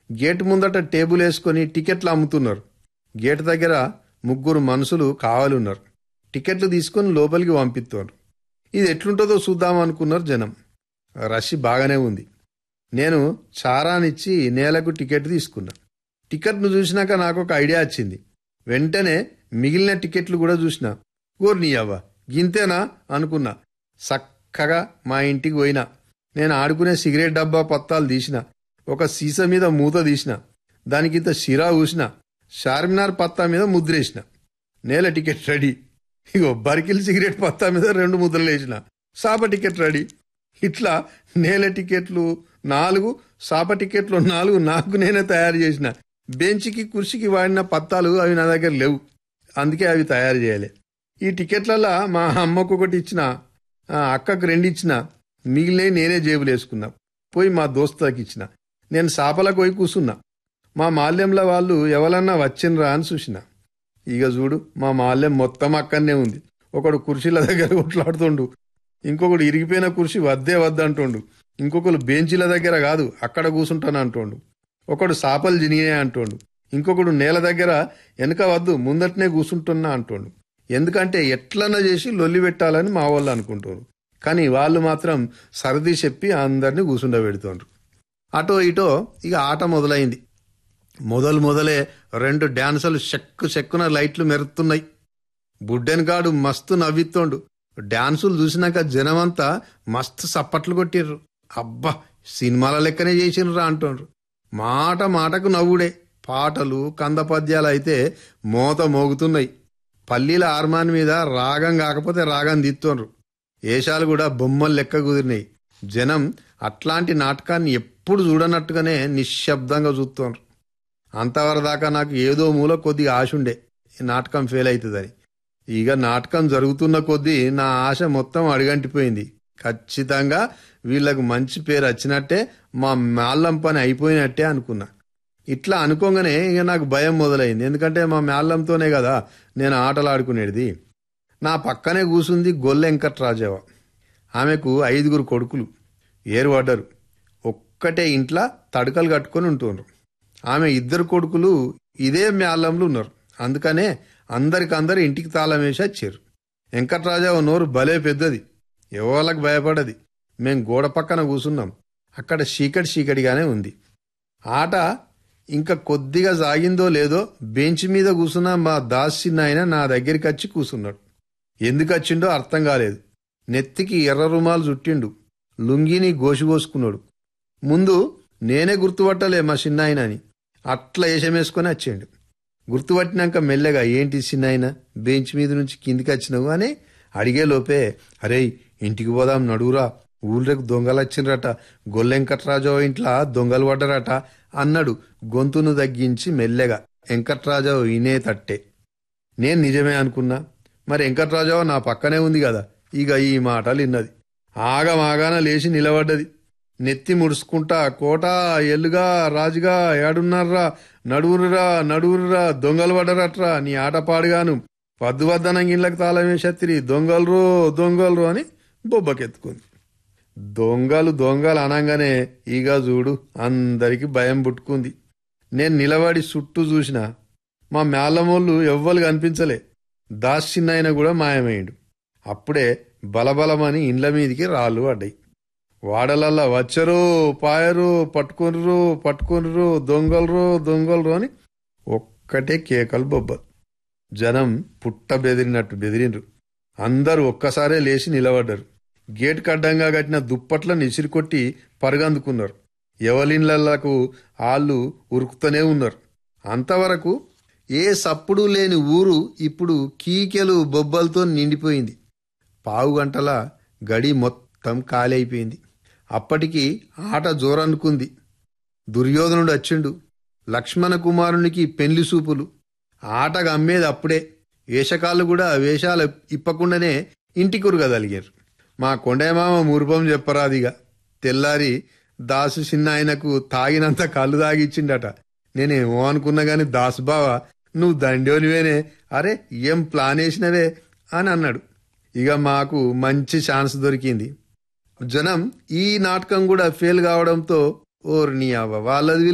gate ముందట table వేసుకొని టికెట్లు అమ్ముతున్నారు గేట్ దగ్గర ముగ్గురు మనుషులు కావాలున్నారు టికెట్లు తీసుకొని లోపలికి పంపిస్తున్నారు ఇది ఎట్లుంటుందో చూద్దాం అనుకున్నారు జనం రష్ బాగానే ఉంది నేను చారానిచ్చి నేలకు టికెట్ తీసుకున్నా టికెట్ను చూసినాక నాకు ఒక ఐడియా వచ్చింది వెంటనే మిగిలిన టికెట్లు కూడా చూసిన గోర్నీయవ్వ గింతేనా అనుకున్నా చక్కగా మా ఇంటికి పోయినా నేను ఆడుకునే సిగరెట్ డబ్బా పత్తాలు తీసిన ఒక సీసా మీద మూత తీసిన దానికింత సిరా ఊసిన చార్మినార్ పత్తా మీద ముద్రేసిన నేల టికెట్ రెడీ ఇగో బర్కిల్ సిగరెట్ పత్తా మీద రెండు ముద్రలు వేసిన సాప టికెట్ రెడీ ఇట్లా నేల టికెట్లు నాలుగు సాప టికెట్లు నాలుగు నాకు నేనే తయారు చేసిన బెంచ్కి కుర్చీకి వాడిన పత్తాలు అవి నా దగ్గర లేవు అందుకే అవి తయారు చేయాలి ఈ టికెట్లలో మా అమ్మకు ఒకటి ఇచ్చిన ఆ అక్కకు రెండు ఇచ్చిన మిగిలినవి నేనే జేబులు వేసుకున్నా పోయి మా దోస్తుకి ఇచ్చిన నేను సాపలకు పోయి కూసున్నా మా మాల్యంలో వాళ్ళు ఎవరన్నా వచ్చినరా అని చూసిన ఇక చూడు మా మాల్యం మొత్తం అక్కడనే ఉంది ఒకడు కుర్చీల దగ్గర కొట్లాడుతుండు ఇంకొకడు ఇరిగిపోయిన కుర్చీ వద్దే వద్దంటుండు ఇంకొకరు బెంచీల దగ్గర కాదు అక్కడ కూసుంటాను అంటుండు ఒకడు సాపలు జినిగే అంటుండు ఇంకొకడు నేల దగ్గర వెనక వద్దు ముందటనే కూసుంటున్నా అంటుండు ఎందుకంటే ఎట్లన్నా చేసి లొల్లి పెట్టాలని మా వాళ్ళు అనుకుంటారు కానీ వాళ్ళు మాత్రం సర్ది చెప్పి అందరినీ కూసుండబెడుతుండ్రు అటో ఇటో ఇక ఆట మొదలైంది మొదలు మొదలే రెండు డాన్సులు చెక్కు చెక్కున లైట్లు మెరుతున్నాయి బుడ్డెనగాడు మస్తు నవ్విత్తోండు డాన్సులు చూసినాక జనమంతా మస్తు సప్పట్లు కొట్టిర్రు అబ్బా సినిమాల లెక్కనే చేసినరా అంటుండ్రు మాట మాటకు నవ్వుడే పాటలు కందపద్యాలు అయితే మోత మోగుతున్నాయి పల్లీల ఆర్మాన్ మీద రాగం కాకపోతే రాగం దిత్తోండ్రు ఏషాలు కూడా బొమ్మలు లెక్క కుదిరినాయి జనం అట్లాంటి నాటకాన్ని ఎప్పుడు చూడనట్టుగానే నిశ్శబ్దంగా చూస్తోండ్రు అంతవరదాకా నాకు ఏదో మూల కొద్దిగా ఆశ ఉండే ఈ నాటకం ఫెయిల్ అవుతుందని ఇక నాటకం జరుగుతున్న కొద్దీ నా ఆశ మొత్తం అడిగంటిపోయింది ఖచ్చితంగా వీళ్ళకు మంచి పేరు వచ్చినట్టే మా మేళ్ళం పని అయిపోయినట్టే అనుకున్నా ఇట్లా అనుకోగానే ఇక నాకు భయం మొదలైంది ఎందుకంటే మా మేళ్ళంతోనే కదా నేను ఆటలు ఆడుకునేది నా పక్కనే కూసుంది గొల్లె వెంకట్రాజవ ఆమెకు ఐదుగురు కొడుకులు ఏరుపడ్డరు ఒక్కటే ఇంట్లో తడకలు కట్టుకొని ఉంటున్నారు ఆమె ఇద్దరు కొడుకులు ఇదే మేళ్ళంలో ఉన్నారు అందుకనే అందరికందరు ఇంటికి తాళం వేసి వచ్చారు వెంకట్రాజావు నోరు భలే పెద్దది ఎవరికి భయపడది మేం గోడ పక్కన కూసున్నాం అక్కడ చీకటి చీకటిగానే ఉంది ఆట ఇంకా కొద్దిగా సాగిందో లేదో బెంచ్ మీద కూసున్న మా దాసి నాయన నా దగ్గరికి వచ్చి కూసున్నాడు ఎందుకు వచ్చిండో అర్థం కాలేదు నెత్తికి ఎర్ర రుమాలు చుట్టిండు లుంగిని గోసిగోసుకున్నాడు ముందు నేనే గుర్తుపట్టలే మా చిన్నాయన అని అట్లా వేషమేసుకొని వచ్చిండు గుర్తుపట్టినాక మెల్లగా ఏంటి చిన్నాయన బెంచ్ మీద నుంచి కిందికి వచ్చినావు అని అడిగే లోపే అరే ఇంటికి పోదాం నడువురా ఊళ్ళకి దొంగలు వచ్చిండ్రట గొల్లెంకట్రాజు ఇంట్లో దొంగలు పడ్డరట అన్నాడు గొంతును తగ్గించి మెల్లగా వెంకట్రాజావు ఇనే తట్టే నేను నిజమే అనుకున్నా మరి వెంకట్రాజావు నా పక్కనే ఉంది కదా ఇక ఈ మాటలు విన్నది ఆగమాగాన లేచి నిలబడ్డది నెత్తి ముడుచుకుంటా కోట ఎల్లుగా రాజుగా ఏడున్నారా నడువురురా నడువురురా దొంగలు పడ్డరట్రా నీ ఆట పాడుగాను వద్దు వద్దనంగా ఇళ్ళకి తాళం వేసత్తిరి దొంగలరు దొంగలరు అని బొబ్బకెత్తుకుంది దొంగలు దొంగలు అనగానే ఈగ చూడు అందరికి భయం పుట్టుకుంది నేను నిలబడి చుట్టూ చూసిన మా మేళ్ళమోళ్ళు ఎవ్వరు కనిపించలే దాచిన్నైన కూడా మాయమైండు అప్పుడే బలబలమని ఇండ్ల మీదికి రాళ్ళు పడ్డాయి వాడలల్లా వచ్చరు పాయరు పట్టుకొనరు పట్టుకొనరు దొంగలరు దొంగలరు అని ఒక్కటే కేకలు బొబ్బలు జనం పుట్ట బెదిరినట్టు బెదిరిండ్రు అందరూ ఒక్కసారే లేచి నిలబడ్డారు గేట్ కడ్డంగా కట్టిన దుప్పట్లను ఇసిరికొట్టి పరుగందుకున్నారు ఎవలిన్లకు ఆళ్ళు ఉరుకుతూనే ఉన్నారు అంతవరకు ఏ సప్పుడు లేని ఊరు ఇప్పుడు కీకెలు బొబ్బలతో నిండిపోయింది పావు గంటల గడి మొత్తం ఖాళీ అయిపోయింది అప్పటికి ఆట జోరనుకుంది దుర్యోధనుడు వచ్చిండు లక్ష్మణ కుమారునికి పెళ్లి సూపులు ఆటగా అమ్మేది అప్పుడే వేషకాళ్ళు కూడా వేషాలు ఇప్పకుండానే ఇంటికురుగలిగారు మా కొండమామ మురుపం చెప్పరాదిగా తెల్లారి దాసు చిన్న ఆయనకు తాగినంత కళ్ళు తాగిచ్చిండట నేనేమో అనుకున్నా గాని దాసు బావ నువ్వు దండోనివేనే అరే ఏం ప్లాన్ వేసినవే అని అన్నాడు ఇక మాకు మంచి ఛాన్స్ దొరికింది జనం ఈ నాటకం కూడా ఫెయిల్ కావడంతో ఓర్ని అవ్వ వాళ్ళది